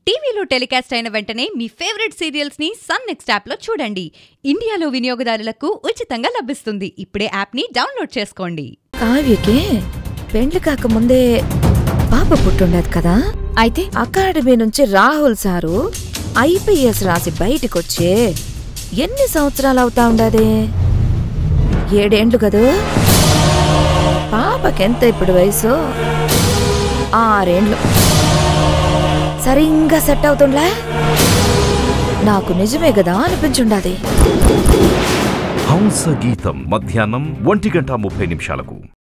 టీవీలో టెలికాస్ట్ అయిన వెంటనే మీ ఫేవరెట్ సీరియల్స్ ని సన్ నెక్స్ట్ యాప్ లో చూడండి ఇండియాలో వినియోగదారులకు ఉచితంగా లభిస్తుంది ఇప్పుడే యాప్ ని డౌన్లోడ్ చేసుకోండి కావ్యకి పెండ్లి కాకముందే పాప పుట్టుండదు కదా అయితే అకాడమీ నుంచి రాహుల్ సారు ఐపీఎస్ రాసి బయటికొచ్చే ఎన్ని సంవత్సరాలు అవుతా ఉండదే ఏడేండ్లు కదూ పాపకెంత ఇప్పుడు వయసు ఆరేండ్లు సరిగ్గా సెట్ అవుతుండ్లా నాకు నిజమే కదా అనిపించుండాది హంస గీతం మధ్యాహ్నం ఒంటి గంట ముప్పై నిమిషాలకు